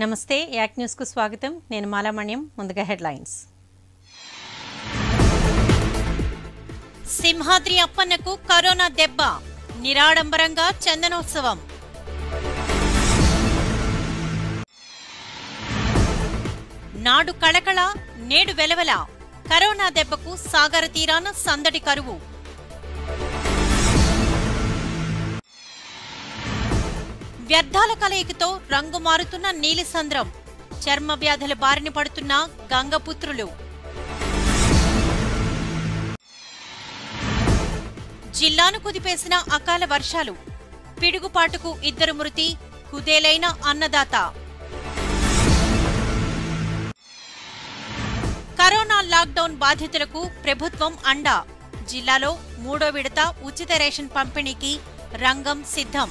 నమస్తే యాక్ న్యూస్ కు స్వాగతం నేను మాలామణ్యం ముందుగా హెడ్లైన్స్ సింహాద్రి అప్పన్నకు కరోనా దెబ్బ నిరాడంబరంగా చందనోత్సవం నాడు కళకళ నేడు వెలవెల కరోనా దెబ్బకు సాగర తీరాన సందడి కరువు వ్యర్థాల కలయికతో రంగు మారుతున్న నీలిసంద్రం చర్మ వ్యాధుల బారిన పడుతున్న గంగపుత్రులు జిల్లాను కుదిపేసిన అకాల వర్షాలు పిడుగుపాటుకు ఇద్దరు మృతి కుదేలైన అన్నదాత కరోనా లాక్డౌన్ బాధితులకు ప్రభుత్వం అండా జిల్లాలో మూడో విడత ఉచిత రేషన్ పంపిణీకి రంగం సిద్ధం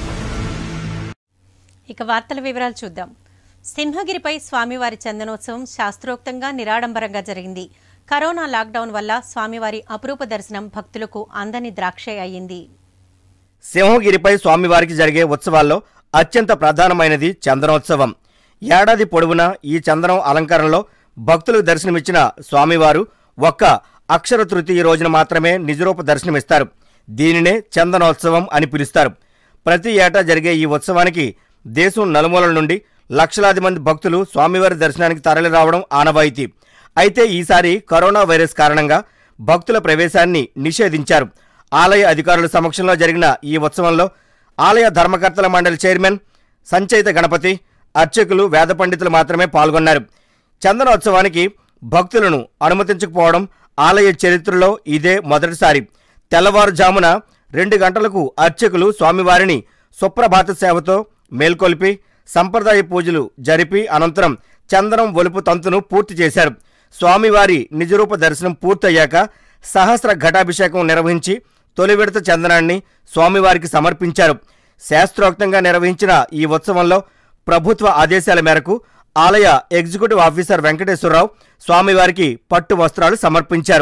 ఇక వార్తల వివరాలు చూద్దాం సింహగిరిపై స్వామివారి చందనోత్సవం శాస్త్రోక్తంగా నిరాడంబరంగా జరిగింది కరోనా లాక్డౌన్ వల్ల స్వామివారి అపురూప దర్శనం భక్తులకు అందని ద్రాక్షే అయ్యింది సింహగిరిపై స్వామివారికి జరిగే ఉత్సవాల్లో అత్యంత ప్రధానమైనది చందనోత్సవం ఏడాది పొడవునా ఈ చందనం అలంకరణలో భక్తులకు దర్శనమిచ్చిన స్వామివారు ఒక్క అక్షర తృతీయ రోజున మాత్రమే నిజరూప దర్శనమిస్తారు దీనినే చందనోత్సవం అని పిలుస్తారు ప్రతి ఏటా జరిగే ఈ ఉత్సవానికి దేశం నలుమూలల నుండి లక్షలాది మంది భక్తులు స్వామివారి దర్శనానికి తరలి రావడం ఆనవాయితీ అయితే ఈసారి కరోనా వైరస్ కారణంగా భక్తుల ప్రవేశాన్ని నిషేధించారు ఆలయ అధికారుల సమక్షంలో జరిగిన ఈ ఉత్సవంలో ఆలయ ధర్మకర్తల మండలి చైర్మన్ సంచయిత గణపతి అర్చకులు వేద పండితులు మాత్రమే పాల్గొన్నారు చందనోత్సవానికి భక్తులను అనుమతించకపోవడం ఆలయ చరిత్రలో ఇదే మొదటిసారి తెల్లవారుజామున రెండు గంటలకు అర్చకులు స్వామివారిని సుప్రభాత సేవతో మేల్కొల్పి సంప్రదాయ పూజలు జరిపి అనంతరం చందనం ఒలుపు తంతును పూర్తి చేశారు స్వామివారి నిజరూప దర్శనం పూర్తయ్యాక సహస్ర ఘటాభిషేకం నిర్వహించి తొలి విడత చందనాన్ని స్వామివారికి సమర్పించారు శాస్త్రోక్తంగా నిర్వహించిన ఈ ఉత్సవంలో ప్రభుత్వ ఆదేశాల మేరకు ఆలయ ఎగ్జిక్యూటివ్ ఆఫీసర్ వెంకటేశ్వరరావు స్వామివారికి పట్టు వస్త్రాలు సమర్పించారు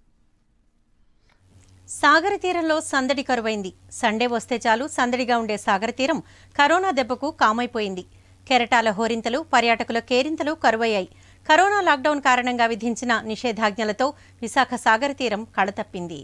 సాగర తీరంలో సందడి కరువైంది సండే వస్తే చాలు సందడిగా ఉండే సాగర తీరం కరోనా దెబ్బకు కామైపోయింది కెరటాల హోరింతలు పర్యాటకుల కేరింతలు కరువయ్యాయి కరోనా లాక్డౌన్ కారణంగా విధించిన నిషేధాజ్ఞలతో విశాఖ సాగర తీరం కళతప్పింది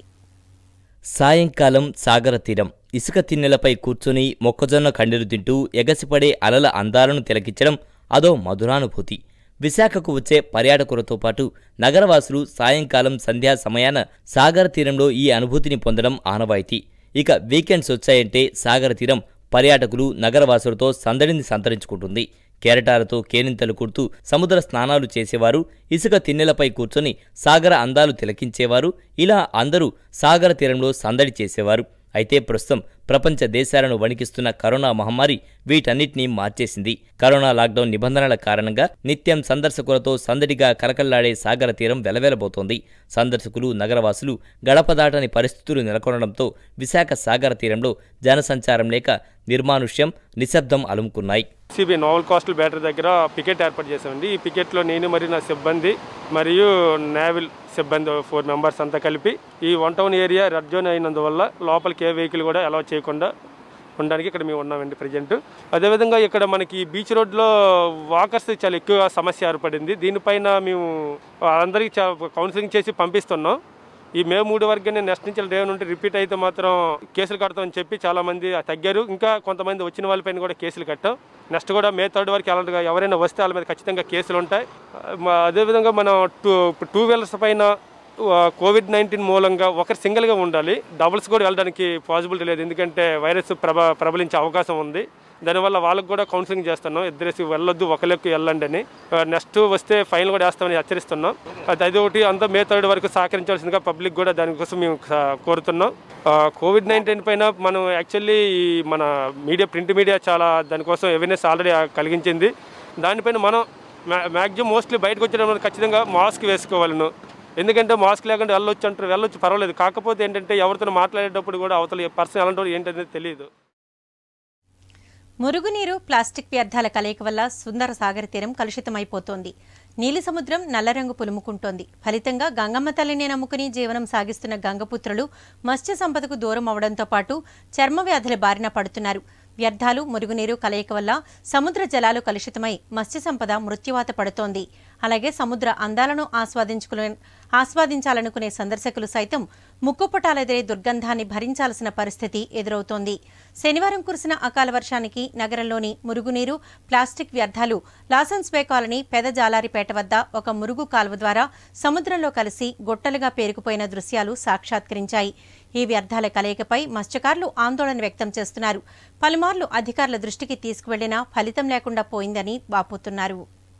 సాయంకాలం సాగర తీరం ఇసుక తిన్నెలపై కూర్చుని మొక్కజొన్న కండెలు తింటూ ఎగసిపడే అలల అందాలను తిలకించడం అదో మధురానుభూతి విశాఖకు వచ్చే పర్యాటకులతో పాటు నగరవాసులు సాయంకాలం సంధ్యా సమయాన సాగర తీరంలో ఈ అనుభూతిని పొందడం ఆనవాయితీ ఇక వీకెండ్స్ వచ్చాయంటే సాగర తీరం పర్యాటకులు నగరవాసులతో సందడిని సంతరించుకుంటుంది కెరటాలతో కేరింతలు కుడుతూ సముద్ర స్నానాలు చేసేవారు ఇసుక తిన్నెలపై కూర్చొని సాగర అందాలు తిలకించేవారు ఇలా అందరూ సాగర తీరంలో సందడి చేసేవారు అయితే ప్రస్తుతం ప్రపంచ దేశాలను వణికిస్తున్న కరోనా మహమ్మారి వీటన్నిటినీ మార్చేసింది కరోనా లాక్డౌన్ నిబంధనల కారణంగా నిత్యం సందర్శకులతో సందడిగా కలకల్లాడే సాగర తీరం వెలవెలబోతోంది సందర్శకులు నగరవాసులు గడపదాటని పరిస్థితులు నెలకొనడంతో విశాఖ సాగర తీరంలో జనసంచారం లేక నిర్మానుష్యం నిశ్శబ్దం అలుముకున్నాయి సిబి నోవల్ కోస్టల్ బ్యాటరీ దగ్గర పికెట్ ఏర్పాటు చేసామండి ఈ పికెట్లో నేను మరియు నా సిబ్బంది మరియు నేవల్ సిబ్బంది ఫోర్ మెంబర్స్ అంతా కలిపి ఈ one town area red zone అయినందువల్ల లోపలికి ఏ వెహికల్ కూడా అలౌ చేయకుండా ఉండడానికి ఇక్కడ మేము ఉన్నామండి ప్రజెంట్ అదేవిధంగా ఇక్కడ మనకి బీచ్ రోడ్లో వాకర్స్ చాలా ఎక్కువ సమస్య ఏర్పడింది దీనిపైన మేము అందరికీ చా- కౌన్సిలింగ్ చేసి పంపిస్తున్నాం ఈ మే మూడు వరకు నెక్స్ట్ నుంచి డే నుండి రిపీట్ అయితే మాత్రం కేసులు కడతామని చెప్పి చాలా మంది తగ్గారు ఇంకా కొంతమంది వచ్చిన వాళ్ళపైన కూడా కేసులు కట్టాం నెక్స్ట్ కూడా మే థర్డ్ వరకు అలాంటిగా ఎవరైనా వస్తే వాళ్ళ మీద ఖచ్చితంగా కేసులు ఉంటాయి మా- అదేవిధంగా మనం టూ టూ వీలర్స్ పైన ఆ, కోవిడ్ నైన్టీన్ మూలంగా ఒకరు సింగిల్గా ఉండాలి డబుల్స్ కూడా వెళ్ళడానికి పాసిబిలిటీ లేదు ఎందుకంటే వైరస్ ప్రబ ప్రబలించే అవకాశం ఉంది దానివల్ల వాళ్ళకు కూడా కౌన్సిలింగ్ చేస్తున్నాం ఇద్దరేసి వెళ్ళొద్దు ఒకరికి వెళ్ళండి అని నెక్స్ట్ వస్తే ఫైన్ కూడా వేస్తామని హెచ్చరిస్తున్నాం అది అది ఒకటి అంతా మే థర్డ్ వరకు సహకరించాల్సిందిగా పబ్లిక్ కూడా దానికోసం మేము స- కోరుతున్నాం ఆ, కోవిడ్ నైన్టీన్ పైన మనం యాక్చువల్లీ ఈ మన మీడియా ప్రింట్ మీడియా చాలా దానికోసం అవేర్నెస్ ఆల్రెడీ కలిగించింది దానిపైన మనం మ్యాక్సిమం మోస్ట్లీ బయటకు వచ్చేటప్పుడు ఖచ్చితంగా మాస్క్ వేసుకోవాలను ఎందుకంటే మాస్క్ లేకుండా వెళ్ళొచ్చు అంటారు వెళ్ళొచ్చు పర్వాలేదు కాకపోతే ఏంటంటే ఎవరితో మాట్లాడేటప్పుడు కూడా అవతల పర్సన్ ఎలాంటి వాడు ఏంటనేది తెలియదు మురుగునీరు ప్లాస్టిక్ వ్యర్థాల కలయిక వల్ల సుందర సాగర తీరం కలుషితమైపోతోంది నీలి సముద్రం నల్లరంగు పులుముకుంటోంది ఫలితంగా గంగమ్మ తల్లిని నమ్ముకుని జీవనం సాగిస్తున్న గంగపుత్రులు మత్స్య సంపదకు దూరం అవడంతో పాటు చర్మ వ్యాధుల బారిన పడుతున్నారు వ్యర్థాలు మురుగునీరు కలయిక వల్ల సముద్ర జలాలు కలుషితమై మత్స్య సంపద మృత్యువాత పడుతోంది అలాగే సముద్ర అందాలను ఆస్వాదించుకునే ఆస్వాదించాలనుకునే సందర్శకులు సైతం ముక్కుపుటాలెదిరే దుర్గంధాన్ని భరించాల్సిన పరిస్థితి ఎదురవుతోంది శనివారం కురిసిన అకాల వర్షానికి నగరంలోని మురుగునీరు ప్లాస్టిక్ వ్యర్థాలు లాసన్స్ బే కాలనీ పెద జాలారిపేట వద్ద ఒక మురుగు కాలువ ద్వారా సముద్రంలో కలిసి గొట్టలుగా పేరుకుపోయిన దృశ్యాలు సాక్షాత్కరించాయి ఈ వ్యర్థాల కలయికపై మత్స్యకారులు ఆందోళన వ్యక్తం చేస్తున్నారు పలుమార్లు అధికారుల దృష్టికి తీసుకువెళ్లినా ఫలితం లేకుండా పోయిందని వాపోతున్నారు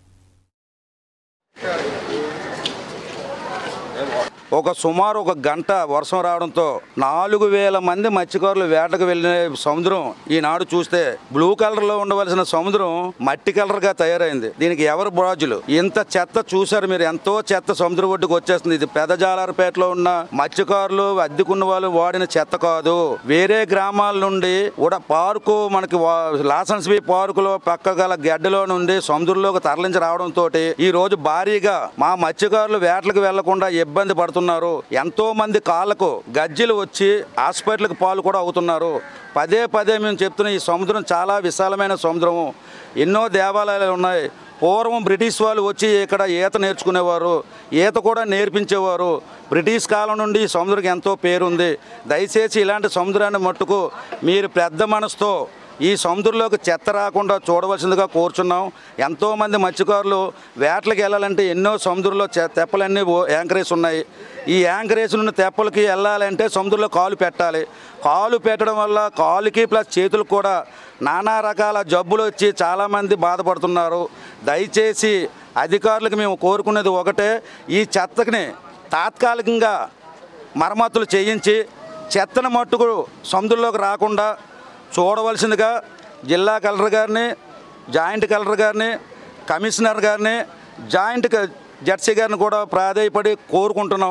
ఒక సుమారు ఒక గంట వర్షం రావడంతో నాలుగు వేల మంది మత్స్యకారులు వేటకు వెళ్ళిన సముద్రం ఈనాడు చూస్తే బ్లూ కలర్ లో ఉండవలసిన సముద్రం మట్టి కలర్ గా తయారైంది దీనికి ఎవరు బాజులు ఇంత చెత్త చూశారు మీరు ఎంతో చెత్త సముద్రం ఒడ్డుకు వచ్చేస్తుంది ఇది పెదజాలారపేటలో ఉన్న మత్స్యకారులు అద్దెకున్న వాళ్ళు వాడిన చెత్త కాదు వేరే గ్రామాల నుండి కూడా పార్కు మనకి లాసన్స్ బి పార్కులో పక్క గల గడ్డలో నుండి సముద్రంలోకి తరలించి రావడంతో ఈ రోజు భారీగా మా మత్స్యకారులు వేటలకు వెళ్లకుండా ఇబ్బంది పడుతున్నారు ఎంతో మంది కాళ్ళకు గజ్జలు వచ్చి హాస్పిటల్కి పాలు కూడా అవుతున్నారు పదే పదే మేము చెప్తున్న ఈ సముద్రం చాలా విశాలమైన సముద్రము ఎన్నో దేవాలయాలు ఉన్నాయి పూర్వం బ్రిటిష్ వాళ్ళు వచ్చి ఇక్కడ ఈత నేర్చుకునేవారు ఈత కూడా నేర్పించేవారు బ్రిటిష్ కాలం నుండి ఈ సముద్రం ఎంతో పేరుంది దయచేసి ఇలాంటి సముద్రాన్ని మట్టుకు మీరు పెద్ద మనసుతో ఈ సముద్రంలోకి చెత్త రాకుండా చూడవలసిందిగా కోరుచున్నాం ఎంతోమంది మత్స్యకారులు వేటలకు వెళ్ళాలంటే ఎన్నో సముద్రంలో చె- తెప్పలన్నీ ఓ- యాంకరేజ్ ఉన్నాయి ఈ యాంకరేజ్ నుండి తెప్పలకి వెళ్ళాలంటే సముద్రంలో కాలు పెట్టాలి కాలు పెట్టడం వల్ల కాలుకి ప్లస్ చేతులకు కూడా నానా రకాల జబ్బులు వచ్చి చాలామంది బాధపడుతున్నారు దయచేసి అధికారులకు మేము కోరుకునేది ఒకటే ఈ చెత్తని తాత్కాలికంగా మరమ్మతులు చేయించి చెత్తను మట్టుకు సముద్రంలోకి రాకుండా చూడవలసిందిగా జిల్లా కలెక్టర్ గారిని జాయింట్ కలెక్టర్ గారిని కమిషనర్ గారిని జాయింట్ క- జడ్సీ గారిని కూడా ప్రాధేయపడి కోరుకుంటున్నాం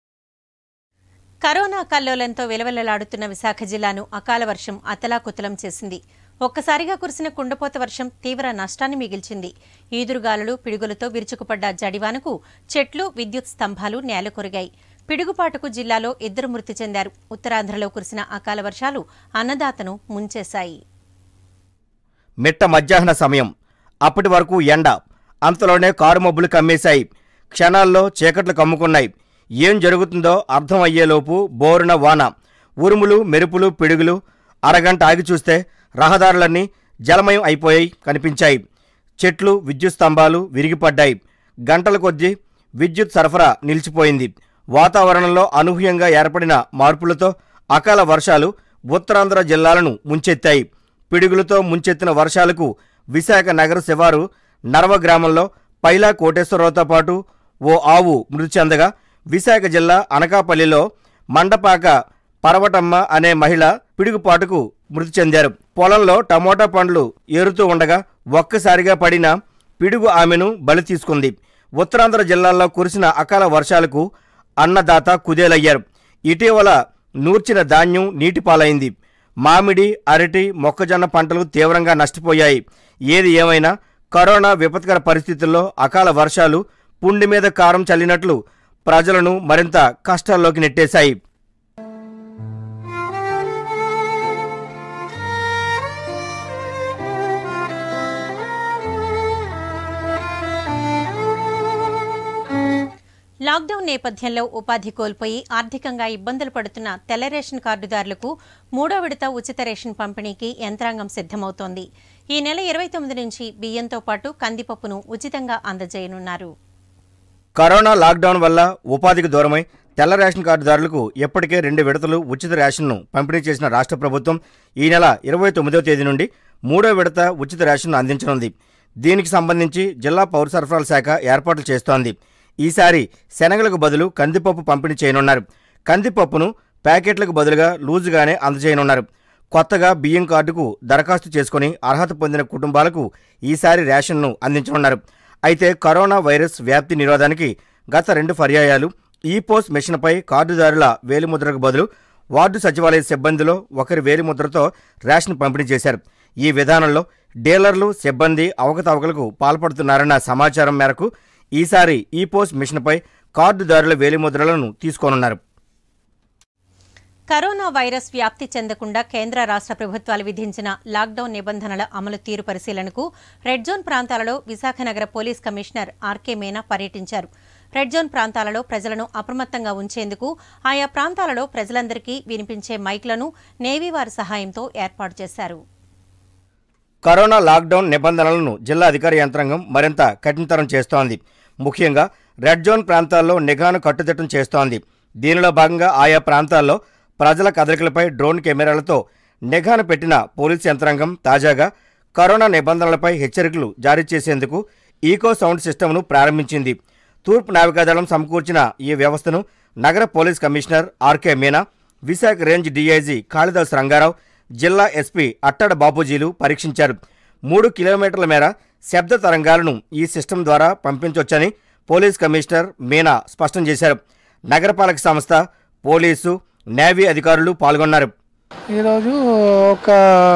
కరోనా కల్లోలంతో విలవిలలాడుతున్న విశాఖ జిల్లాను అకాల వర్షం అతలాకుతలం చేసింది ఒక్కసారిగా కురిసిన కుండపోత వర్షం తీవ్ర నష్టాన్ని మిగిల్చింది ఈదురుగాలులు పిడుగులతో విరుచుకుపడ్డ జడివానకు చెట్లు విద్యుత్ స్తంభాలు నేలకొరిగాయి పిడుగుపాటుకు జిల్లాలో ఇద్దరు మృతి చెందారు ఉత్తరాంధ్రలో కురిసిన అకాల వర్షాలు అన్నదాతను ముంచేశాయి మిట్ట మధ్యాహ్న సమయం అప్పటి వరకు ఎండ అంతలోనే కారు మబ్బులు కమ్మేశాయి క్షణాల్లో చీకట్లు కమ్ముకున్నాయి ఏం జరుగుతుందో అర్థం అయ్యేలోపు బోరున వాన ఉరుములు మెరుపులు పిడుగులు అరగంట ఆగి చూస్తే రహదారులన్నీ జలమయం అయిపోయాయి కనిపించాయి చెట్లు విద్యుత్ స్తంభాలు విరిగిపడ్డాయి గంటల కొద్దీ విద్యుత్ సరఫరా నిలిచిపోయింది వాతావరణంలో అనూహ్యంగా ఏర్పడిన మార్పులతో అకాల వర్షాలు ఉత్తరాంధ్ర జిల్లాలను ముంచెత్తాయి పిడుగులతో ముంచెత్తిన వర్షాలకు విశాఖ నగర శివారు నర్వ గ్రామంలో పైలా కోటేశ్వరరావుతో పాటు ఓ ఆవు మృతి చెందగా విశాఖ జిల్లా అనకాపల్లిలో మండపాక పరవటమ్మ అనే మహిళ పిడుగుపాటుకు మృతి చెందారు పొలంలో టమోటా పండ్లు ఏరుతూ ఉండగా ఒక్కసారిగా పడిన పిడుగు ఆమెను బలి తీసుకుంది ఉత్తరాంధ్ర జిల్లాల్లో కురిసిన అకాల వర్షాలకు అన్నదాత కుదేలయ్యారు ఇటీవల నూర్చిన ధాన్యం నీటిపాలైంది మామిడి అరటి మొక్కజొన్న పంటలు తీవ్రంగా నష్టపోయాయి ఏది ఏమైనా కరోనా విపత్కర పరిస్థితుల్లో అకాల వర్షాలు పుండి మీద కారం చల్లినట్లు ప్రజలను మరింత కష్టాల్లోకి నెట్టేశాయి లాక్డౌన్ నేపథ్యంలో ఉపాధి కోల్పోయి ఆర్థికంగా ఇబ్బందులు పడుతున్న తెల్ల రేషన్ కార్డుదారులకు మూడో విడత ఉచిత రేషన్ పంపిణీకి యంత్రాంగం సిద్ధమవుతోంది ఈ నెల ఇరవై తొమ్మిది నుంచి బియ్యంతో పాటు కందిపప్పును ఉచితంగా అందజేయనున్నారు కరోనా లాక్డౌన్ వల్ల ఉపాధికి దూరమై తెల్ల రేషన్ కార్డుదారులకు ఇప్పటికే రెండు విడతలు ఉచిత రేషన్ను పంపిణీ చేసిన రాష్ట్ర ప్రభుత్వం ఈ నెల ఇరవై తొమ్మిదవ తేదీ నుండి మూడో విడత ఉచిత రేషన్ను అందించనుంది దీనికి సంబంధించి జిల్లా పౌర సరఫరాల శాఖ ఏర్పాట్లు చేస్తోంది ఈసారి శనగలకు బదులు కందిపప్పు పంపిణీ చేయనున్నారు కందిపప్పును ప్యాకెట్లకు బదులుగా లూజుగానే అందజేయనున్నారు కొత్తగా బియ్యం కార్డుకు దరఖాస్తు చేసుకుని అర్హత పొందిన కుటుంబాలకు ఈసారి రేషన్ను అందించనున్నారు అయితే కరోనా వైరస్ వ్యాప్తి నిరోధానికి గత రెండు పర్యాయాలు ఈ పోస్ట్ మెషిన్పై కార్డుదారుల వేలిముద్రకు బదులు వార్డు సచివాలయ సిబ్బందిలో ఒకరి వేలిముద్రతో రేషన్ పంపిణీ చేశారు ఈ విధానంలో డీలర్లు సిబ్బంది అవకతవకలకు పాల్పడుతున్నారన్న సమాచారం మేరకు ఈసారి ఈ పోస్ట్ మిషన్పై కార్డుదారుల వేలిముద్రలను తీసుకోనున్నారు కరోనా వైరస్ వ్యాప్తి చెందకుండా కేంద్ర రాష్ట్ర ప్రభుత్వాలు విధించిన లాక్డౌన్ నిబంధనల అమలు తీరు పరిశీలనకు రెడ్ జోన్ ప్రాంతాలలో విశాఖ నగర పోలీస్ కమిషనర్ ఆర్కే మీనా పర్యటించారు రెడ్ జోన్ ప్రాంతాలలో ప్రజలను అప్రమత్తంగా ఉంచేందుకు ఆయా ప్రాంతాలలో ప్రజలందరికీ వినిపించే మైక్లను నేవీ వారి సహాయంతో ఏర్పాటు చేశారు కరోనా లాక్డౌన్ నిబంధనలను జిల్లా అధికార యంత్రాంగం మరింత కఠినతరం చేస్తోంది ముఖ్యంగా రెడ్ జోన్ ప్రాంతాల్లో నిఘాను కట్టుదిట్టం చేస్తోంది దీనిలో భాగంగా ఆయా ప్రాంతాల్లో ప్రజల కదలికలపై డ్రోన్ కెమెరాలతో నిఘాను పెట్టిన పోలీస్ యంత్రాంగం తాజాగా కరోనా నిబంధనలపై హెచ్చరికలు జారీ చేసేందుకు ఈకో సౌండ్ సిస్టమ్ను ప్రారంభించింది తూర్పు నావికాదళం సమకూర్చిన ఈ వ్యవస్థను నగర police commissioner RK Meena Visakha range DIG Kalidas Rangarao జిల్లా ఎస్పీ అట్టడ బాపూజీలు పరీక్షించారు మూడు కిలోమీటర్ల మేర శబ్ద తరంగాలను ఈ సిస్టమ్ ద్వారా పంపించవచ్చని పోలీస్ కమిషనర్ మీనా స్పష్టం చేశారు నగరపాలక సంస్థ పోలీసు నేవీ అధికారులు పాల్గొన్నారు ఈరోజు ఒక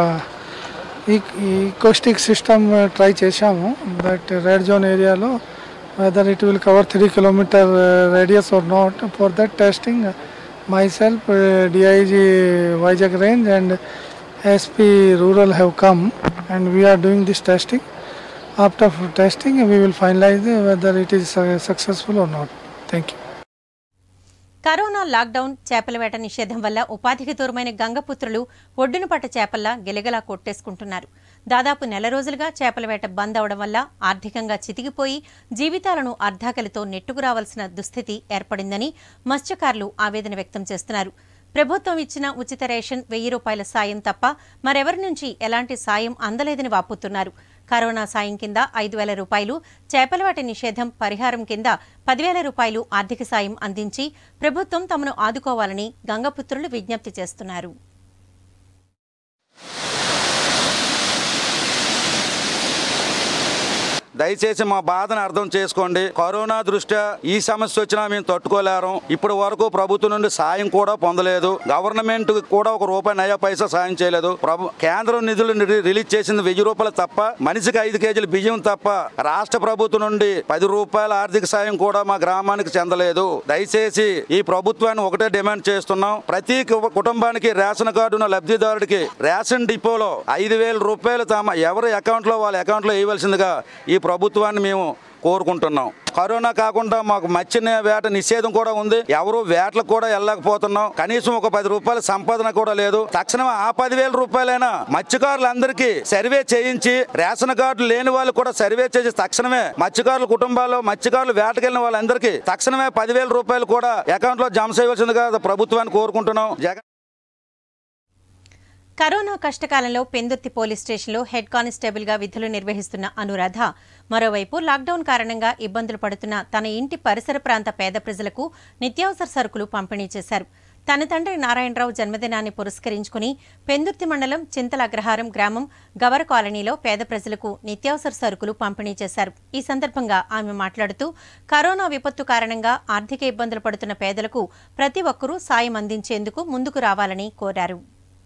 ఈకోస్టిక్ సిస్టమ్ ట్రై చేశాము బట్ రెడ్ జోన్ ఏరియాలో whether it will cover three kilometre radius or not for that testing myself DIG Vizag range and SP rural have come and we are doing this testing after testing we will finalise whether it is successful or not thank you corona lockdown చేపల వేట నిషేధం వల్ల ఉపాధికి దూరమైన గంగపుత్రులు ఒడ్డున పట్ట చేపల్లా గిలగిలా కొట్టేసుకుంటున్నారు దాదాపు నెల రోజులుగా చేపల వేట బంద్ అవడం వల్ల ఆర్థికంగా చితికిపోయి జీవితాలను అర్ధాకలితో నెట్టుకురావాల్సిన దుస్థితి ఏర్పడిందని మత్స్యకారులు ఆవేదన వ్యక్తం చేస్తున్నారు ప్రభుత్వం ఇచ్చిన ఉచిత రేషన్ వెయ్యి రూపాయల సాయం తప్ప మరెవరి నుంచి ఎలాంటి సాయం అందలేదని వాపోతున్నారు కరోనా సాయం కింద ఐదు వేల రూపాయలు చేపల వేట నిషేధం పరిహారం కింద పదివేల రూపాయలు ఆర్థిక సాయం అందించి ప్రభుత్వం తమను ఆదుకోవాలని గంగపుత్రులు విజ్ఞప్తి చేస్తున్నారు దయచేసి మా బాధను అర్థం చేసుకోండి కరోనా దృష్ట్యా ఈ సమస్య వచ్చినా మేము తట్టుకోలేరు ఇప్పటి వరకు ప్రభుత్వం నుండి సాయం కూడా పొందలేదు గవర్నమెంట్ కూడా ఒక రూపాయి నయా పైసా సాయం చేయలేదు ప్రభు కేంద్రం నిధులు రి- రిలీజ్ చేసింది వెయ్యి రూపాయలు తప్ప మనిషికి ఐదు కేజీల బియ్యం తప్ప రాష్ట్ర ప్రభుత్వం నుండి పది రూపాయల ఆర్థిక సాయం కూడా మా గ్రామానికి చెందలేదు దయచేసి ఈ ప్రభుత్వాన్ని ఒకటే డిమాండ్ చేస్తున్నాం ప్రతి కు- కుటుంబానికి రేషన్ కార్డు ఉన్న లబ్ధిదారుడికి రేషన్ డిపోలో ఐదు వేల రూపాయలు తమ ఎవరి అకౌంట్లో వాళ్ళ అకౌంట్లో వేయవలసిందిగా ఈ ప్రభుత్వాన్ని మేము కోరుకుంటున్నాం కరోనా కాకుండా మాకు మత్స్య వేట నిషేధం కూడా ఉంది ఎవరు వేటలకు కూడా వెళ్ళకపోతున్నాం కనీసం ఒక పది రూపాయల సంపాదన కూడా లేదు తక్షణం ఆ పదివేల రూపాయలైనా మత్స్యకారులందరికీ సర్వే చేయించి రేషన్ కార్డు లేని వాళ్ళు కూడా సర్వే చేసి తక్షణమే మత్స్యకారుల కుటుంబాల్లో మత్స్యకారులు వేటకెళ్ళిన వాళ్ళందరికీ తక్షణమే పదివేల రూపాయలు కూడా అకౌంట్లో జమ చేయవలసిందిగా ప్రభుత్వాన్ని కోరుకుంటున్నాం జగన్ కరోనా కష్టకాలంలో పెందుర్తి పోలీస్ స్టేషన్లో హెడ్ కానిస్టేబుల్గా విధులు నిర్వహిస్తున్న అనురాధ మరోవైపు లాక్డౌన్ కారణంగా ఇబ్బందులు పడుతున్న తన ఇంటి పరిసర ప్రాంత పేద ప్రజలకు నిత్యావసర సరుకులు పంపిణీ చేశారు తన తండ్రి నారాయణరావు జన్మదినాన్ని పురస్కరించుకుని పెందుర్తి మండలం చింతల అగ్రహారం గ్రామం గవర కాలనీలో పేద ప్రజలకు నిత్యావసర సరుకులు పంపిణీ చేశారు ఈ సందర్భంగా ఆమె మాట్లాడుతూ కరోనా విపత్తు కారణంగా ఆర్థిక ఇబ్బందులు పడుతున్న పేదలకు ప్రతి ఒక్కరూ సాయం అందించేందుకు ముందుకు రావాలని కోరారు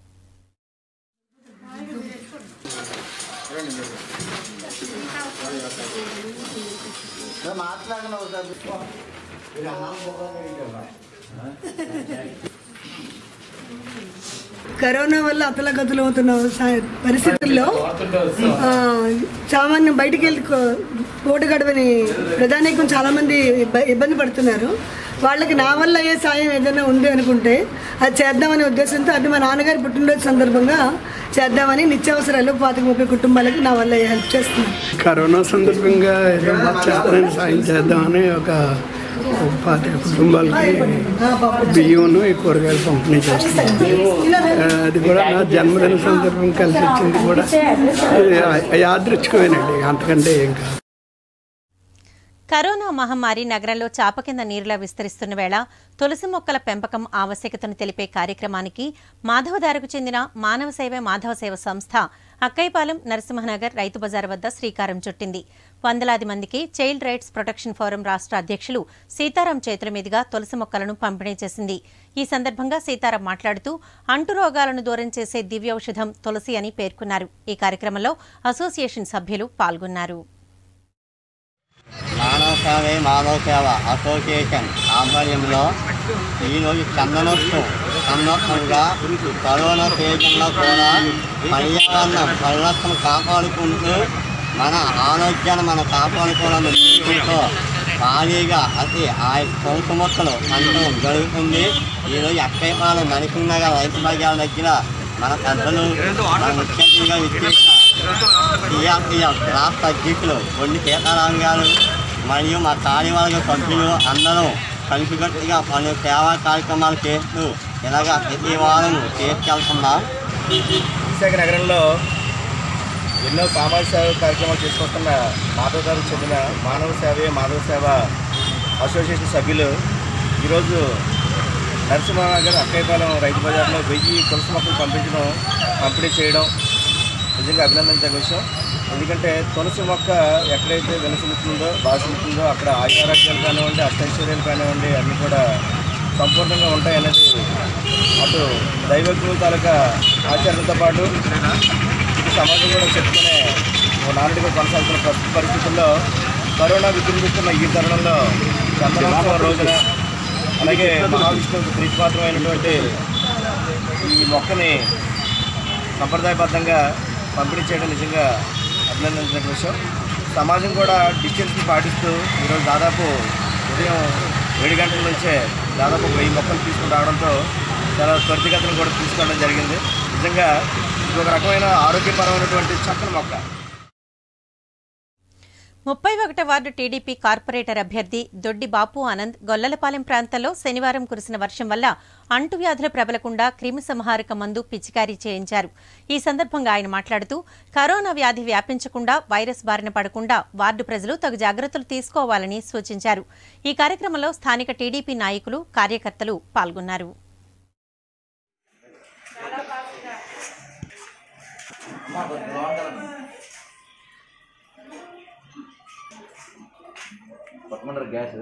కరోనా వల్ల అతలగతులు అవుతున్న స- పరిస్థితుల్లో ఆ, సామాన్యం బయటికి వెళ్ళి కో- పూట గడవని ప్రధానికం చాలామంది ఇబ్బ- ఇబ్బంది పడుతున్నారు వాళ్ళకి నా వల్ల అయ్యే సాయం ఏదైనా ఉంది అనుకుంటే అది చేద్దామనే ఉద్దేశంతో అది మా నాన్నగారి పుట్టినరోజు సందర్భంగా చేద్దామని నిత్యావసరాలు పాతిక ముప్పై కుటుంబాలకి నా వల్ల హెల్ప్ చేస్తున్నాను కరోనా సందర్భంగా ఏదో మా చేతనైన సాయం చేద్దామని ఒక ఒక పాతిక కుటుంబాలకి బియ్యం ఈ కూరగాయలు పంపిణీ చేస్తున్నాం ఆ, అది కూడా నా జన్మదిన సందర్భం కలిసి వచ్చింది కూడా ఇది యాదృచ్ఛికమేనండి అంతకంటే ఏం కాదు కరోనా మహమ్మారి నగరంలో చాప కింద నీరులా విస్తరిస్తున్న వేళ తులసి మొక్కల పెంపకం ఆవశ్యకతను తెలిపే కార్యక్రమానికి మాధవదారకు చెందిన మానవ సేవ మాధవ సేవ సంస్థ అక్కైపాలెం నరసింహనగర్ రైతు బజార్ వద్ద శ్రీకారం చుట్టింది వందలాది మందికి చైల్డ్ రైట్స్ ప్రొటెక్షన్ ఫోరం రాష్ట్ర అధ్యక్షులు సీతారాం చేతుల మీదుగా తులసి మొక్కలను పంపిణీ చేసింది ఈ సందర్భంగా సీతారాం మాట్లాడుతూ అంటు రోగాలను దూరం చేసే దివ్యౌషధం తులసి అని పేర్కొన్నారు ఈ కార్యక్రమంలో అసోసియేషన్ సభ్యులు పాల్గొన్నారు మానవ సేవే మాధవ సేవ అసోసియేషన్ ఆధ్వర్యంలో ఈరోజు చందనోత్సవం సందర్భంగా కరోనా సీజన్లో కూడా పర్యావరణ పరిరక్షణ కాపాడుకుంటూ మన ఆరోగ్యాన్ని మనం కాపాడుకోవడం ఉద్దేశంతో భారీగా అతి ఆ కొనుకు మొక్కలు అంటం జరుగుతుంది ఈరోజు ఎక్కైపాలెం నరసింహగా రైతు బజార్ దగ్గర మన పెద్దలు మన ముఖ్యంగా విచ్చేసిన టీఆర్టీఎల్ రాష్ట్ర అధ్యక్షులు కొన్ని సీతారాం గారు మరియు మా కార్యవర్గ సభ్యులు అందరూ కలిసికట్టుగా పలు సేవా కార్యక్రమాలు చేస్తూ ఇలాగ ప్రతి వారం చేసుకెళ్తున్నాం విశాఖ నగరంలో ఎన్నో సామాజిక సేవ కార్యక్రమాలు చేసుకుంటున్న మాధవ్ గారికి చెందిన మానవ సేవే మాధవ సేవ అసోసియేషన్ సభ్యులు ఈరోజు నరసింహనగర్ అక్కయ్యపాలెం రైతు బజార్లో వెయ్యి తులసి మొక్కలు పంపించడం పంపిణీ చేయడం నిజంగా అభినందించే విషయం ఎందుకంటే తులసి మొక్క ఎక్కడైతే వినసిల్లుతుందో బాసిల్లుతుందో అక్కడ ఆయురారోగ్యాలు కానివ్వండి అష్టైశ్వర్యాలు కానివ్వండి అన్నీ కూడా సంపూర్ణంగా ఉంటాయనేది అటు దైవజ్ఞుల తాలూకా ఆచరణతో పాటు ఇది సమాజం కూడా చెప్పుకునే ఓ నానుడిగా కొనసాగుతున్న ప్రస్తుత పరిస్థితుల్లో కరోనా విజృంభిస్తున్న ఈ తరుణంలో చంద్రోత్సవం రోజున అలాగే మహావిష్ణువుకు ప్రీతిపాత్రమైనటువంటి ఈ మొక్కని సంప్రదాయబద్ధంగా పంపిణీ చేయడం నిజంగా అభినందించిన విషయం సమాజం కూడా డిస్టెన్స్ని పాటిస్తూ ఈరోజు దాదాపు ఉదయం ఏడు గంటల నుంచే దాదాపు ఒక వెయ్యి మొక్కలు తీసుకుని రావడంతో చాలా త్వరితగతిని కూడా తీసుకోవడం జరిగింది నిజంగా ఇది ఒక రకమైన ఆరోగ్యపరమైనటువంటి చక్కని మొక్క ముప్పై ఒకటో వార్డు టీడీపీ కార్పొరేటర్ అభ్యర్థి దొడ్డి బాపు ఆనంద్ గొల్లలపాలెం ప్రాంతంలో శనివారం కురిసిన వర్షం వల్ల అంటువ్యాధులు ప్రబలకుండా క్రిమి సంహారక మందు పిచికారీ చేయించారు ఈ సందర్భంగా ఆయన మాట్లాడుతూ కరోనా వ్యాధి వ్యాపించకుండా వైరస్ బారిన పడకుండా వార్డు ప్రజలు తగు జాగ్రత్తలు తీసుకోవాలని సూచించారు ఈ కార్యక్రమంలో స్థానిక టీడీపీ నాయకులు కార్యకర్తలు పాల్గొన్నారు గ్యాస్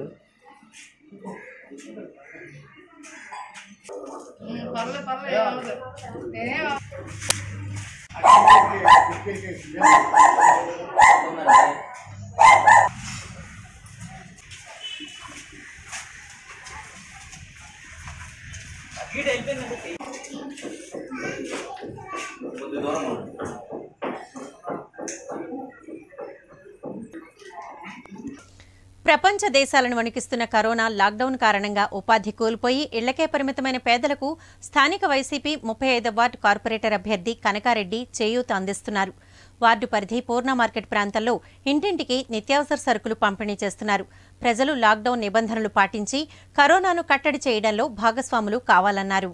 ప్రపంచ దేశాలను వణికిస్తున్న కరోనా లాక్డౌన్ కారణంగా ఉపాధి కోల్పోయి ఇళ్లకే పరిమితమైన పేదలకు స్థానిక వైసీపీ ముప్పై ఐదో వార్డు కార్పొరేటర్ అభ్యర్థి కనకారెడ్డి చేయూత అందిస్తున్నారు వార్డు పరిధి పూర్ణ మార్కెట్ ప్రాంతంలో ఇంటింటికి నిత్యావసర సరుకులు పంపిణీ చేస్తున్నారు ప్రజలు లాక్డౌన్ నిబంధనలు పాటించి కరోనాను కట్టడి చేయడంలో భాగస్వాములు కావాలన్నారు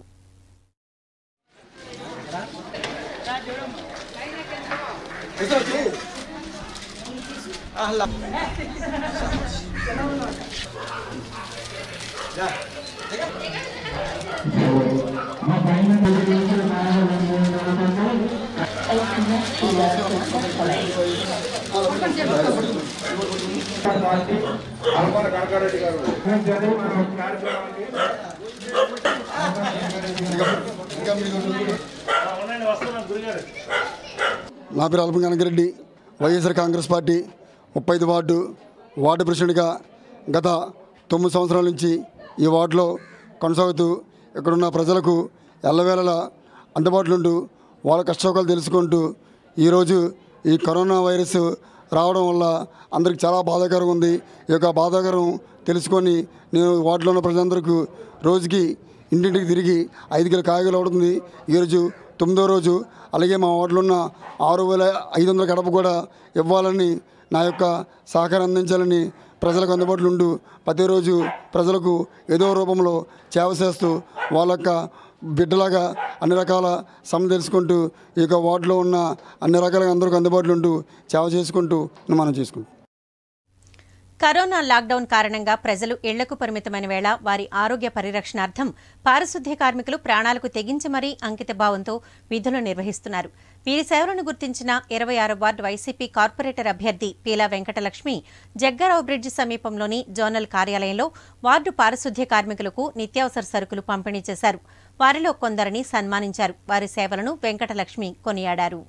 నా పేరు అల్పం కనకరెడ్డి వైఎస్ఆర్ కాంగ్రెస్ పార్టీ ముప్పై ఐదు వార్డు వార్డు ప్రెసిడెంట్గా గత తొమ్మిది సంవత్సరాల నుంచి ఈ వార్డులో కొనసాగుతూ ఇక్కడున్న ప్రజలకు ఎల్లవేళలా అందుబాటులో ఉంటూ వాళ్ళ కష్టసుఖాలు తెలుసుకుంటూ ఈరోజు ఈ కరోనా వైరస్ రావడం వల్ల అందరికి చాలా బాధాకరం ఉంది ఈ యొక్క బాధాకరం తెలుసుకొని నేను వార్డులో ఉన్న ప్రజలందరికీ రోజుకి ఇంటింటికి తిరిగి ఐదు కిలో కాయగూరలు అవుతుంది ఈరోజు తొమ్మిదో రోజు అలాగే మా వార్డులో ఉన్న ఆరు వేల ఐదు వందల గడప కూడా ఇవ్వాలని నా యొక్క సహకారం అందించాలని ప్రజలకు అందుబాటులో ఉంటూ ప్రతిరోజు ప్రజలకు ఏదో రూపంలో సేవ చేస్తూ వాళ్ళ యొక్క బిడ్డలాగా అన్ని రకాల సమ తెలుసుకుంటూ ఈ యొక్క వార్డులో ఉన్న అన్ని రకాలుగా అందరికీ అందుబాటులో ఉంటూ సేవ చేసుకుంటూ మనం చేసుకుంటాం కరోనా లాక్డౌన్ కారణంగా ప్రజలు ఇళ్లకు పరిమితమైన వేళ వారి ఆరోగ్య పరిరక్షణార్థం పారిశుద్ధ్య కార్మికులు ప్రాణాలకు తెగించి మరీ అంకిత భావంతో విధులు నిర్వహిస్తున్నారు వీరి సేవలను గుర్తించిన ఇరవై ఆరు వార్డు వైసీపీ కార్పొరేటర్ అభ్యర్థి పీలా వెంకటలక్ష్మి జగ్గారావు బ్రిడ్జి సమీపంలోని జోనల్ కార్యాలయంలో వార్డు పారిశుద్ధ్య కార్మికులకు నిత్యావసర సరుకులు పంపిణీ చేశారు వారిలో కొందరిని సన్మానించారు వారి సేవలను వెంకటలక్ష్మి కొనియాడారు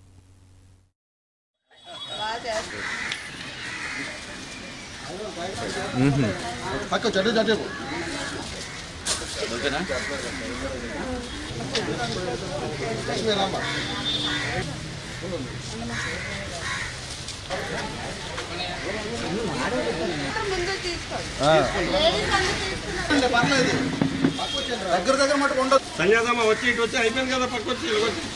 అక్క చెడ్డ చెడ్డ దగ్గర దగ్గర మటుకు ఉండదు సంజాదమ్మ వచ్చి ఇటు వచ్చి అయిపోయింది కదా పక్క వచ్చి ఇలాగ వచ్చి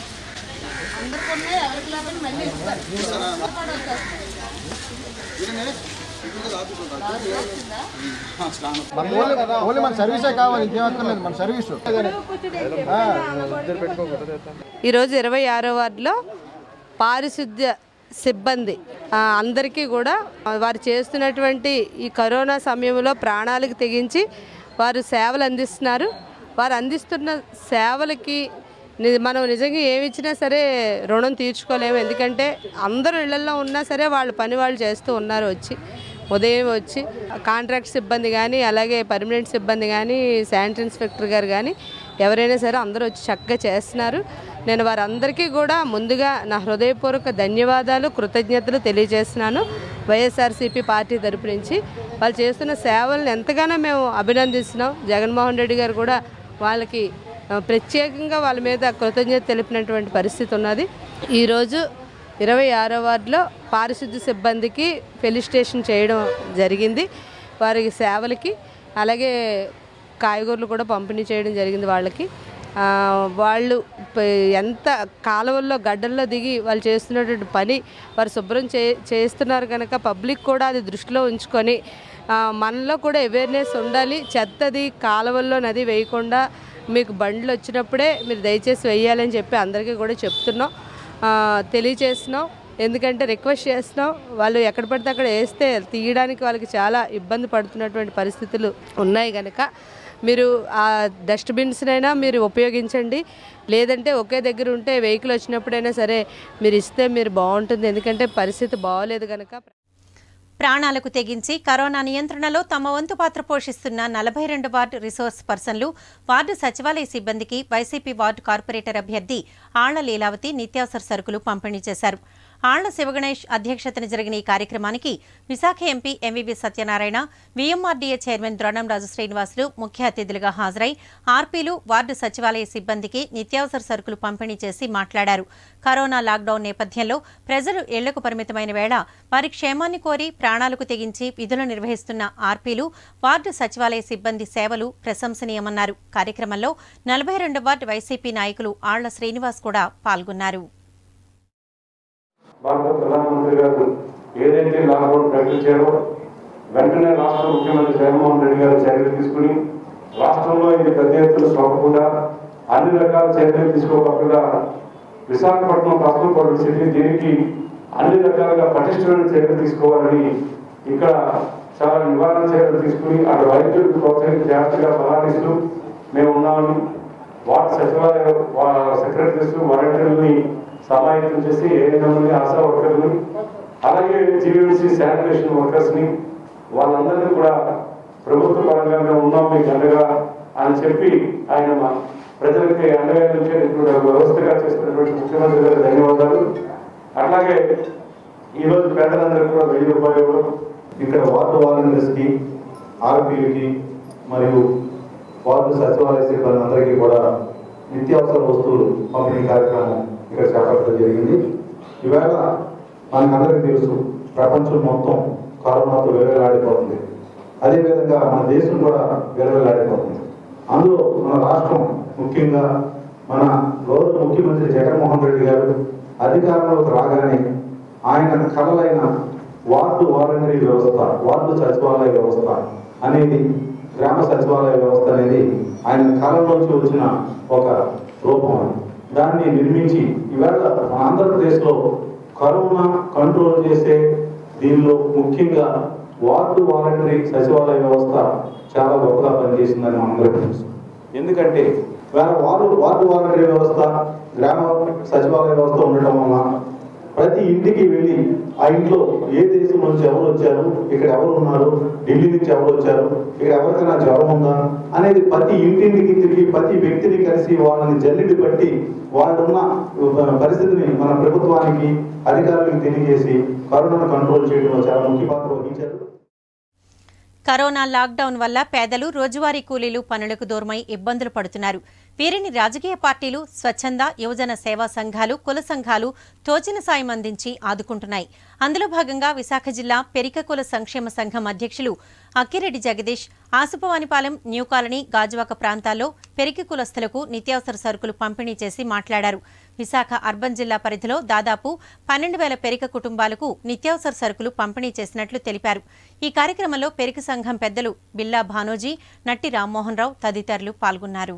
ఓన్లీ మన సర్వీసే కావాలి ఇంకేం అక్కర్లేదు మన సర్వీసు ఈరోజు ఇరవై ఆరో వార్డులో పారిశుద్ధ్య సిబ్బంది ఆ, అందరికీ కూడా ఆ, వారు చేస్తున్నటువంటి ఈ కరోనా సమయంలో ప్రాణాలకు తెగించి వారు సేవలు అందిస్తున్నారు వారు అందిస్తున్న సేవలకి ని- మనం నిజంగా ఏమి ఇచ్చినా సరే రుణం తీర్చుకోలేము ఎందుకంటే అందరూ ఇళ్లలో ఉన్నా సరే వాళ్ళ పని వాళ్ళు చేస్తూ ఉన్నారు వచ్చి ఉదయం వచ్చి కాంట్రాక్ట్ సిబ్బంది కానీ అలాగే పర్మనెంట్ సిబ్బంది కానీ శానిటరీ ఇన్స్పెక్టర్ గారు కానీ ఎవరైనా సరే అందరూ వచ్చి చక్కగా చేస్తున్నారు నేను వారందరికీ కూడా ముందుగా నా హృదయపూర్వక ధన్యవాదాలు కృతజ్ఞతలు తెలియజేస్తున్నాను వైఎస్ఆర్సీపీ పార్టీ తరపు నుంచి వాళ్ళు చేస్తున్న సేవలను ఎంతగానో మేము అభినందిస్తున్నాం జగన్మోహన్ రెడ్డి గారు కూడా వాళ్ళకి ఆ, ప్రత్యేకంగా వాళ్ళ మీద కృతజ్ఞత తెలిపినటువంటి పరిస్థితి ఉన్నది ఈరోజు ఇరవై ఆరో వార్డులో పారిశుద్ధ్య సిబ్బందికి ఫెలిస్టేషన్ చేయడం జరిగింది వారికి సేవలకి అలాగే కాయగూరలు కూడా పంపిణీ చేయడం జరిగింది వాళ్ళకి ఆ, వాళ్ళు ప- ఎంత కాలువల్లో గడ్డల్లో దిగి వాళ్ళు చేస్తున్నటువంటి పని వారు శుభ్రం చే చేస్తున్నారు కనుక పబ్లిక్ కూడా అది దృష్టిలో ఉంచుకొని ఆ, మనలో కూడా అవేర్నెస్ ఉండాలి చెత్తది కాలువల్లో నది వేయకుండా మీకు బండ్లు వచ్చినప్పుడే మీరు దయచేసి వేయాలని చెప్పి అందరికీ కూడా చెప్తున్నాం ఆ, తెలియచేస్తున్నాం ఎందుకంటే రిక్వెస్ట్ చేస్తున్నాం వాళ్ళు ఎక్కడ పడితే అక్కడ వేస్తే తీయడానికి వాళ్ళకి చాలా ఇబ్బంది పడుతున్నటువంటి పరిస్థితులు ఉన్నాయి కనుక మీరు ఆ డస్ట్బిన్స్నైనా మీరు ఉపయోగించండి లేదంటే ఒకే దగ్గర ఉంటే వెహికల్ వచ్చినప్పుడైనా సరే మీరు ఇస్తే మీరు బాగుంటుంది ఎందుకంటే పరిస్థితి బాగోలేదు కనుక ప్రాణాలకు తెగించి కరోనా నియంత్రణలో తమ వంతు పాత్ర పోషిస్తున్న నలభై రెండు వార్డు రిసోర్స్ పర్సన్లు వార్డు సచివాలయ సిబ్బందికి వైసీపీ వార్డు కార్పొరేటర్ అభ్యర్థి ఆళ్ల లీలావతి నిత్యావసర సరుకులు పంపిణీ చేశారు ఆళ్ల శివగణేష్ అధ్యక్షతన జరిగిన ఈ కార్యక్రమానికి Visakha MP MVV Satyanarayana VMRDA chairman Dronamraju Srinivasulu ముఖ్య అతిథులుగా హాజరై ఆర్పీలు వార్డు సచివాలయ సిబ్బందికి నిత్యావసర సరుకులు పంపిణీ చేసి మాట్లాడారు కరోనా లాక్డౌన్ నేపథ్యంలో ప్రజలు ఇళ్లకు పరిమితమైన వేళ వారి క్షేమాన్ని కోరి ప్రాణాలకు తెగించి విధులు నిర్వహిస్తున్న ఆర్పీలు వార్డు సచివాలయ సిబ్బంది సేవలు ప్రశంసనీయమన్నారు కార్యక్రమంలో నలభై రెండు వార్డు వైసీపీ నాయకులు ఆళ్ల శ్రీనివాస్ కూడా పాల్గొన్నారు భారత ప్రధానమంత్రి గారు ఏదైతే లాక్డౌన్ ప్రకటించారో వెంటనే రాష్ట్ర ముఖ్యమంత్రి జగన్మోహన్ రెడ్డి గారు చర్యలు తీసుకుని రాష్ట్రంలో ఇది పెద్ద ఎత్తున సోకకుండా అన్ని రకాల చర్యలు తీసుకోకుండా విశాఖపట్నం కాస్మోపాలిటన్ సిటీ దీనికి అన్ని రకాలుగా పటిష్టమైన చర్యలు తీసుకోవాలని ఇక్కడ చాలా నివారణ చర్యలు తీసుకుని అక్కడ వైద్యులకు ప్రోత్సహించి జాగ్రత్తగా బలాన్నిస్తూ మేము ఉన్నామని వార్డు సచివాలయ వా- సెక్రటరీస్ వాలంటీర్లని సమాయత్తం చేసి ఏఎన్ఎంని ఆశా వర్కర్ని అలాగే జీవీఎంసీ శానిటేషన్ వర్కర్స్ని వాళ్ళందరినీ కూడా ప్రభుత్వ పరంగా మేము ఉన్నాం మీకు అండగా అని చెప్పి ఆయన మా ప్రజలకి అండగా నిలిచేటటువంటి ఒక వ్యవస్థగా చేస్తున్నటువంటి ముఖ్యమంత్రి గారికి ధన్యవాదాలు అట్లాగే ఈరోజు పేదలందరికీ కూడా వెయ్యి రూపాయలు ఇక్కడ వార్డు వాలంటీర్స్కి ఆర్పీలకి మరియు వార్డు సచివాలయ సిబ్బంది అందరికీ కూడా నిత్యావసర వస్తువులు పంపిణీ కార్యక్రమం ఇక్కడ చేపట్టడం జరిగింది ఈవేళ మనకందరికీ తెలుసు ప్రపంచం మొత్తం కరోనాతో విలవిలాడిపోతుంది అదేవిధంగా మన దేశం కూడా విలవిలాడిపోతుంది అందులో మన రాష్ట్రం ముఖ్యంగా మన గౌరవ ముఖ్యమంత్రి జగన్మోహన్ రెడ్డి గారు అధికారంలోకి రాగానే ఆయన కలలైన వార్డు వాలంటరీ వ్యవస్థ వార్డు సచివాలయ వ్యవస్థ అనేది గ్రామ సచివాలయ వ్యవస్థ అనేది ఆయన కాలంలోంచి వచ్చిన ఒక రూపం అది. దాన్ని నిర్మించి ఈవేళ మన ఆంధ్రప్రదేశ్లో కరోనా కంట్రోల్ చేసే దీనిలో ముఖ్యంగా వార్డు వాలంటరీ సచివాలయ వ్యవస్థ చాలా గొప్పగా పనిచేసిందని మనందరికీ తెలుసు ఎందుకంటే వేళ వార్డు వార్డు వాలంటరీ వ్యవస్థ గ్రామ సచివాలయ వ్యవస్థ ఉండటం వలన ప్రతి ఇంటికి వెళ్ళి ఆ ఇంట్లో ఏ దేశం నుంచి ఎవరు వచ్చారు ఇక్కడ ఎవరు ఉన్నారు ఢిల్లీ నుంచి ఎవరు వచ్చారు ఇక్కడ ఎవరికైనా జ్వరం ఉందా అనేది ప్రతి ఇంటింటికి తిరిగి ప్రతి వ్యక్తిని కలిసి వాళ్ళని జల్లిడి పట్టి వాళ్ళున్న పరిస్థితిని మన ప్రభుత్వానికి అధికారులకు తెలియజేసి కరోనాను కంట్రోల్ చేయడంలో చాలా ముఖ్య పాత్ర వహించారు కరోనా లాక్డౌన్ వల్ల పేదలు రోజువారీ కూలీలు పనులకు దూరమై ఇబ్బందులు పడుతున్నారు వీరిని రాజకీయ పార్టీలు స్వచ్ఛంద యువజన సేవా సంఘాలు కుల సంఘాలు తోచిన సాయం అందించి ఆదుకుంటున్నాయి అందులో భాగంగా విశాఖ జిల్లా పెరిక కుల సంక్షేమ సంఘం అధ్యక్షులు అక్కిరెడ్డి జగదీష్ ఆసుపవానిపాలెం న్యూ కాలనీ గాజువాక ప్రాంతాల్లో పెరిక కులస్తులకు నిత్యావసర సరుకులు పంపిణీ చేసి మాట్లాడారు విశాఖ అర్బన్ జిల్లా పరిధిలో దాదాపు పన్నెండు వేల పెరిక కుటుంబాలకు నిత్యావసర సరుకులు పంపిణీ చేసినట్లు తెలిపారు ఈ కార్యక్రమంలో పెరిక సంఘం పెద్దలు బిల్లా భానోజీ నట్టి రామ్మోహన్ రావు తదితరులు పాల్గొన్నారు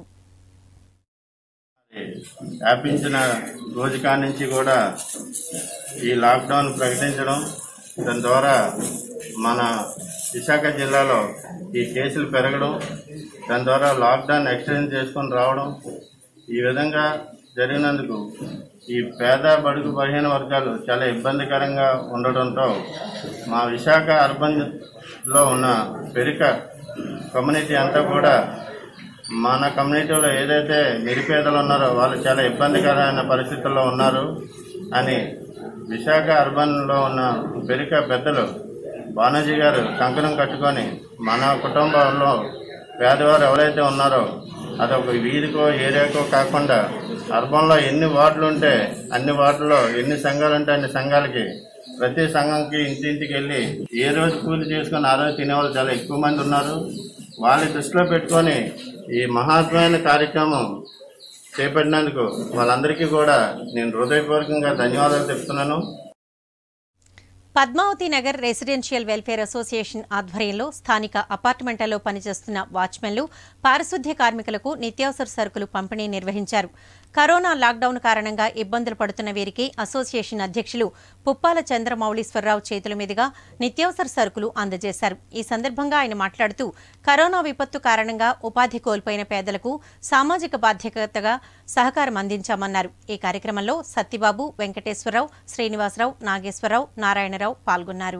వ్యాపించిన రోజు కాడి నుంచి కూడా ఈ లాక్డౌన్ ప్రకటించడం దాని ద్వారా మన విశాఖ జిల్లాలో ఈ కేసులు పెరగడం దాని ద్వారా లాక్డౌన్ ఎక్స్టెండ్ చేసుకొని రావడం ఈ విధంగా జరిగినందుకు ఈ పేద బడుగు బలహీన వర్గాలు చాలా ఇబ్బందికరంగా ఉండడంతో మా విశాఖ అర్బన్లో ఉన్న పెరిక కమ్యూనిటీ అంతా కూడా మన కమ్యూనిటీలో ఏదైతే నిరుపేదలు ఉన్నారో వాళ్ళు చాలా ఇబ్బందికరమైన పరిస్థితుల్లో ఉన్నారు అని విశాఖ అర్బన్లో ఉన్న పెరిక పెద్దలు బాలాజీ గారు కంకణం కట్టుకొని మన కుటుంబంలో పేదవారు ఎవరైతే ఉన్నారో అదొక వీధికో ఏరియాకో కాకుండా అర్బన్లో ఎన్ని వార్డులు ఉంటే అన్ని వార్డుల్లో ఎన్ని సంఘాలు ఉంటే అన్ని సంఘాలకి ప్రతి సంఘంకి ఇంటింటికి వెళ్ళి ఏ రోజు కూలి చేసుకొని ఆ రోజు తినేవాళ్ళు చాలా ఎక్కువ మంది ఉన్నారు వాళ్ళని దృష్టిలో పెట్టుకొని ఈ మహత్వమైన కార్యక్రమం చేపట్టినందుకు వాళ్ళందరికీ కూడా నేను హృదయపూర్వకంగా ధన్యవాదాలు చెప్తున్నాను Padmavati Nagar residential welfare association ఆధ్వర్యంలో స్థానిక అపార్ట్మెంట్లలో పనిచేస్తున్న వాచ్మెన్లు పారిశుద్ధ్య కార్మికులకు నిత్యావసర సరుకులు పంపిణీ నిర్వహించారు కరోనా లాక్డౌన్ కారణంగా ఇబ్బందులు పడుతున్న వీరికి అసోసియేషన్ అధ్యక్షులు పుప్పాల చంద్రమౌళీశ్వరరావు చేతుల మీదుగా నిత్యావసర సరుకులు అందజేశారు ఈ సందర్భంగా ఆయన మాట్లాడుతూ కరోనా విపత్తు కారణంగా ఉపాధి కోల్పోయిన పేదలకు సామాజిక బాధ్యతగా సహకారం అందించామన్నారు ఈ కార్యక్రమంలో సత్తిబాబు వెంకటేశ్వరరావు శ్రీనివాసరావు నాగేశ్వరరావు నారాయణరావు పాల్గొన్నారు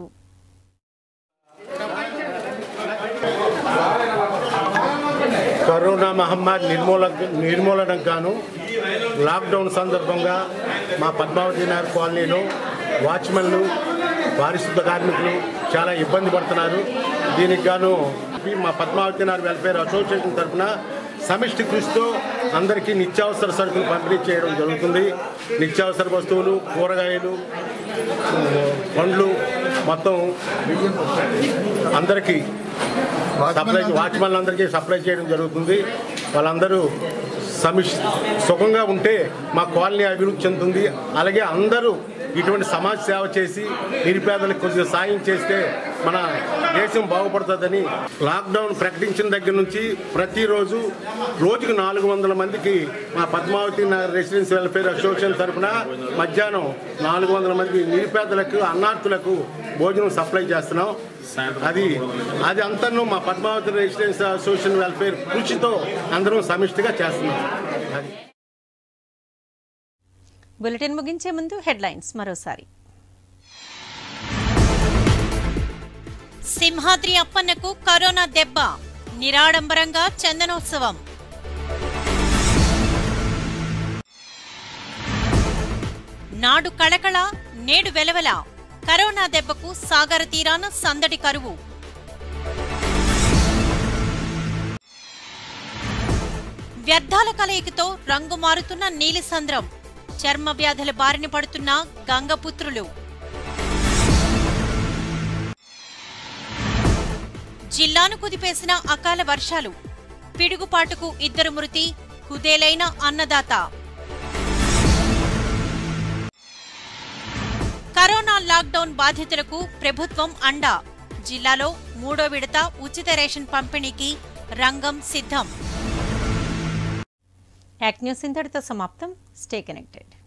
కరోనా మహమ్మారి నిర్మూల నిర్మూలనకు గాను లాక్డౌన్ సందర్భంగా మా పద్మావతి నగర్ కాలనీలో వాచ్మెన్లు పారిశుద్ధ కార్మికులు చాలా ఇబ్బంది పడుతున్నారు దీనికి గాను మా పద్మావతి నగర్ వెల్ఫేర్ అసోసియేషన్ తరఫున సమిష్టి కృషితో అందరికీ నిత్యావసర సరుకులు పంపిణీ చేయడం జరుగుతుంది నిత్యావసర వస్తువులు కూరగాయలు పండ్లు మొత్తం అందరికీ సప్లై వాచ్మెన్ అందరికీ సప్లై చేయడం జరుగుతుంది వాళ్ళందరూ సమిష్ సుఖంగా ఉంటే మా కాలనీ అభివృద్ధి చెందుతుంది అలాగే అందరూ ఇటువంటి సమాజ సేవ చేసి నిరుపేదలకు కొద్దిగా సాయం చేస్తే మన దేశం బాగుపడుతుందని లాక్డౌన్ ప్రకటించిన దగ్గర నుంచి ప్రతిరోజు రోజుకు నాలుగు వందల మందికి మా Padmavati Nagar residence welfare association తరఫున మధ్యాహ్నం నాలుగు వందల మంది నిరుపేదలకు అన్నార్థులకు భోజనం సప్లై చేస్తున్నాం అది అది అంతను మా పద్మావతి రెసిడెన్స్ అసోసియేషన్ వెల్ఫేర్ కృషితో అందరం సమిష్టిగా చేస్తున్నాం అది బులెటిన్ ముగించే ముందు హెడ్లైన్స్ మరోసారి సింహాద్రి అప్పన్నకు కరోనా దెబ్బ నిరాడంబరంగా చందనోత్సవం నాడు కళకళ నేడు వెలవెల కరోనా దెబ్బకు సాగర తీరాన సందడి కరువు వ్యర్థాల కలయికతో రంగు మారుతున్న నీలిసంద్రం చర్మ వ్యాధుల బారిన పడుతున్న గంగపుత్రులు జిల్లాను కుదిపేసిన అకాల వర్షాలు పిడుగుపాటుకు ఇద్దరు మృతి కుదేలైన అన్నదాత కరోనా లాక్డౌన్ బాధితులకు ప్రభుత్వం అండా జిల్లాలో మూడో విడత ఉచిత రేషన్ పంపిణీకి రంగం సిద్ధం యాక్ట్ న్యూస్ ఇంతటితో సమాప్తం స్టే కనెక్టెడ్